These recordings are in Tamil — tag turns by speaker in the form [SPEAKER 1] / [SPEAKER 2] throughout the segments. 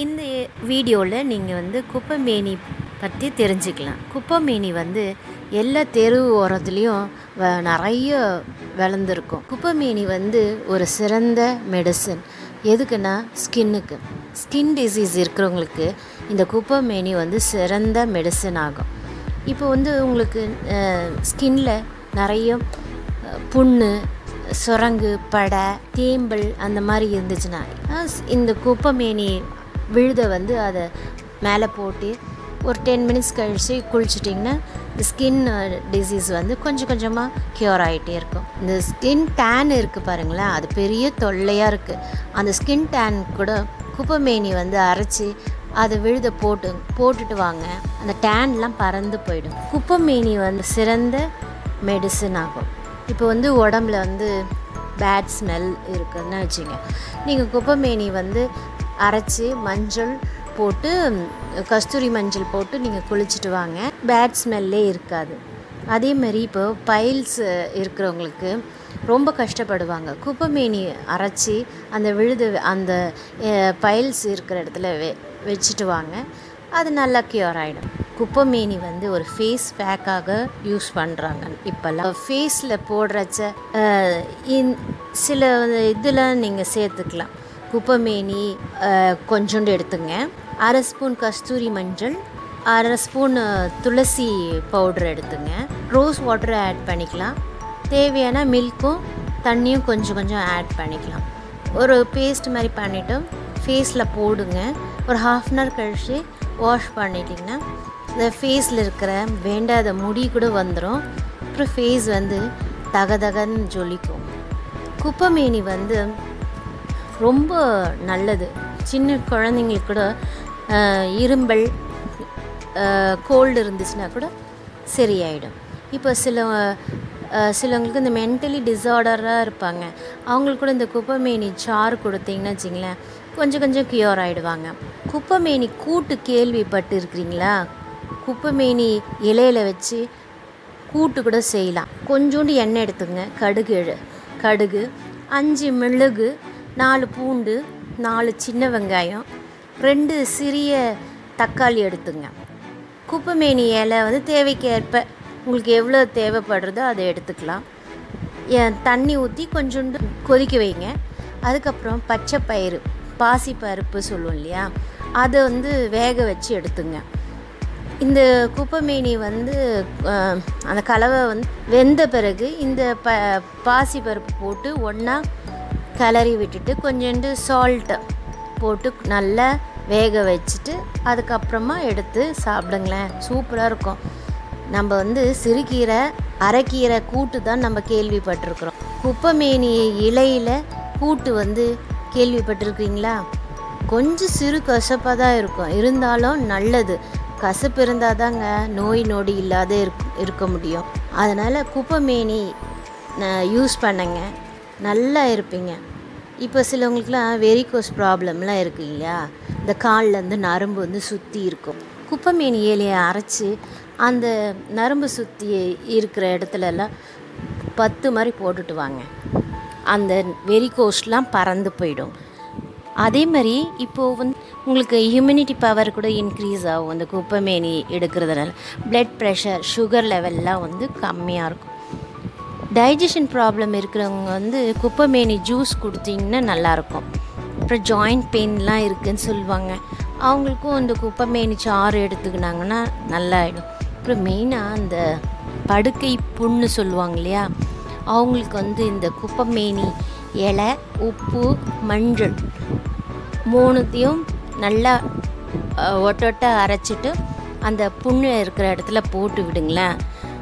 [SPEAKER 1] இந்த வீடியோவில் நீங்கள் வந்து குப்பைமேனி பற்றி தெரிஞ்சுக்கலாம் குப்பைமேனி வந்து எல்லா தெரு ஓரத்துலேயும் வ நிறைய வளர்ந்துருக்கும் குப்பைமேனி வந்து ஒரு சிறந்த மெடிசன் எதுக்குன்னா ஸ்கின்னுக்கு ஸ்கின் டிசீஸ் இருக்கிறவங்களுக்கு இந்த குப்பைமேனி வந்து சிறந்த மெடிசன் ஆகும் இப்போ வந்து உங்களுக்கு ஸ்கின்ல நிறைய அஹ், புண்ணு சுரங்கு படை தேம்பல் அந்த மாதிரி இருந்துச்சுன்னா அஹ், ஸ்- இந்த குப்பைமேனி விழுத வந்து அதை மேலே போட்டு ஒரு டென் மினிட்ஸ் கழிச்சு குளிச்சிட்டிங்கன்னா இந்த ஸ்கின் டிசீஸ் வந்து கொஞ்சம் கொஞ்சமாக க்யூர் ஆகிட்டே இருக்கும் இந்த ஸ்கின் டேன் இருக்குது பாருங்களேன் அது பெரிய தொல்லையாக இருக்குது அந்த ஸ்கின் டேன் கூட குப்பைமேனி வந்து அரைச்சி அதை விழுத போட்டு போட்டுட்டு வாங்க அந்த டேன்லாம் பறந்து போயிடும் குப்பைமேனி வந்து சிறந்த மெடிசன் ஆகும் இப்போ வந்து உடம்புல வந்து பேட் ஸ்மெல் இருக்குதுன்னு வச்சுங்க நீங்கள் குப்பைமேனி வந்து அரைச்சி மஞ்சள் போட்டு ம், கஸ்தூரி மஞ்சள் போட்டு நீங்கள் குளிச்சுட்டு வாங்க பேட் ஸ்மெல்லே இருக்காது அதே மாதிரி இப்போ பைல்ஸ் இருக்கிறவங்களுக்கு ரொம்ப கஷ்டப்படுவாங்க குப்பைமேனி அரைச்சி அந்த விழுது அந்த பைல்ஸ் இருக்கிற இடத்துல வெ வச்சுட்டு வாங்க அது நல்லா க்யூர் ஆகிடும் குப்பைமேனி வந்து ஒரு ஃபேஸ் பேக்காக யூஸ் பண்ணுறாங்க இப்போல்லாம் ஃபேஸில் போடுறச்ச அஹ், இந் சில இதில் நீங்கள் சேர்த்துக்கலாம் குப்பைமேனி அஹ், கொஞ்சோண்டு எடுத்துங்க அரை ஸ்பூன் கஸ்தூரி மஞ்சள் அரை ஸ்பூன் அஹ், துளசி பவுடர் எடுத்துங்க ரோஸ் வாட்டரை ஆட் பண்ணிக்கலாம் தேவையான மில்க்கும் தண்ணியும் கொஞ்சம் கொஞ்சம் ஆட் பண்ணிக்கலாம் ஒரு பேஸ்ட் மாதிரி பண்ணிவிட்டு ஃபேஸில் போடுங்க ஒரு ஹாஃப் அன் ஹவர் கழிச்சு வாஷ் பண்ணிட்டிங்கன்னா இந்த ஃபேஸில் இருக்கிற வேண்டாத முடி கூட வந்துடும் அப்புறம் ஃபேஸ் வந்து தகதகன்னு ஜொலிக்கும் குப்பைமேனி வந்து ரொம்ப நல்லது சின்ன குழந்தைங்களுக்கு கூட ஆஹ், இரும்பல் கோல்டு இருந்துச்சுன்னா கூட சரியாயிடும் இப்போ சில ஆஹ், சிலவங்களுக்கு இந்த மென்டலி டிஸார்டராக இருப்பாங்க அவங்களுக்கு கூட இந்த குப்பைமேனி சாறு கொடுத்தீங்கன்னு வச்சிங்களேன் கொஞ்சம் கொஞ்சம் க்யூர் ஆகிடுவாங்க குப்பைமேனி கூட்டு கேள்விப்பட்டு இருக்கிறீங்களா குப்பைமேனி இலையில வச்சு கூட்டு கூட செய்யலாம் கொஞ்சோண்டு எண்ணெய் எடுத்துங்க கடுகு எடு கடுகு அஞ்சு மிளகு நாலு பூண்டு நாலு சின்ன வெங்காயம் ரெண்டு சிறிய தக்காளி எடுத்துங்க குப்பைமேனி இலை வந்து தேவைக்கேற்ப உங்களுக்கு எவ்வளோ தேவைப்படுறதோ அதை எடுத்துக்கலாம் ஏன் தண்ணி ஊற்றி கொஞ்சோண்டு கொதிக்க வைங்க அதுக்கப்புறம் பச்சை பயிறு பாசி பருப்பு சொல்லுவோம் இல்லையா அதை வந்து வேக வச்சு எடுத்துங்க இந்த குப்பைமேனி வந்து அஹ், அந்த கலவை வந்து வெந்த பிறகு இந்த ப பாசி பருப்பு போட்டு ஒன்றா கிளறி விட்டுட்டு கொஞ்சோண்டு சால்ட்டு போட்டு நல்லா வேக வச்சுட்டு அதுக்கப்புறமா எடுத்து சாப்பிடுங்களேன் சூப்பராக இருக்கும் நம்ம வந்து சிறுகீரை அரைக்கீரை கூட்டு தான் நம்ம கேள்விப்பட்டிருக்கிறோம் குப்பைமேனி இலையில் கூட்டு வந்து கேள்விப்பட்டிருக்கீங்களா கொஞ்சம் சிறு கசப்பாக தான் இருக்கும் இருந்தாலும் நல்லது கசப்பு இருந்தால் தாங்க நோய் நொடி இல்லாத இருக் இருக்க முடியும் அதனால் குப்பைமேனி யூஸ் பண்ணுங்க நல்லா இருப்பீங்க இப்போ சிலவங்களுக்குலாம் வெரிகோஸ் ப்ராப்ளம்லாம் இருக்கு இல்லையா இந்த கால்ல இருந்து நரம்பு வந்து சுற்றி இருக்கும் குப்பைமேனி இலையை அரைச்சி அந்த நரம்பு சுற்றி இருக்கிற இடத்துலலாம் பத்து மாதிரி போட்டுட்டு வாங்க அந்த வெரிகோஸ்லாம் பறந்து போயிடும் அதே மாதிரி இப்போது வந்து உங்களுக்கு ஹியூமினிட்டி பவர் கூட இன்க்ரீஸ் ஆகும் அந்த குப்பைமேனி எடுக்கிறதுனால பிளட் ப்ரெஷர் சுகர் லெவல்லாம் வந்து கம்மியாக இருக்கும் டைஜஷன் ப்ராப்ளம் இருக்கிறவங்க வந்து குப்பைமேனி ஜூஸ் கொடுத்தீங்கன்னா நல்லாயிருக்கும் அப்புறம் ஜாயிண்ட் பெயின்லாம் இருக்குதுன்னு சொல்லுவாங்க அவங்களுக்கும் இந்த குப்பைமேனி சாறு எடுத்துக்கினாங்கன்னா நல்லாயிடும் அப்புறம் மெயினாக அந்த படுக்கை புண்ணு சொல்லுவாங்க இல்லையா அவங்களுக்கு வந்து இந்த குப்பைமேனி இலை உப்பு மஞ்சள் மூணுத்தையும் நல்லா அஹ், ஒட்ட ஒட்ட அரைச்சிட்டு அந்த புண்ணு இருக்கிற இடத்துல போட்டு விடுங்களேன்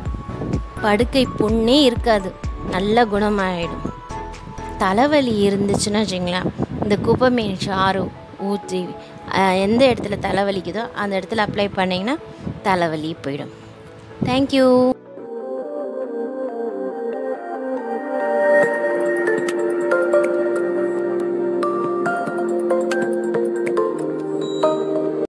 [SPEAKER 1] படுக்கை புண்ணே இருக்காது நல்ல குணமாயிடும் தலைவலி இருந்துச்சுன்னா வச்சுங்களேன் இந்த குப்பைமேனி சாறு ஊற்றி எந்த இடத்துல தலைவலிக்குதோ அந்த இடத்துல அப்ளை பண்ணிங்கன்னா தலைவலி போயிடும் தேங்க்யூ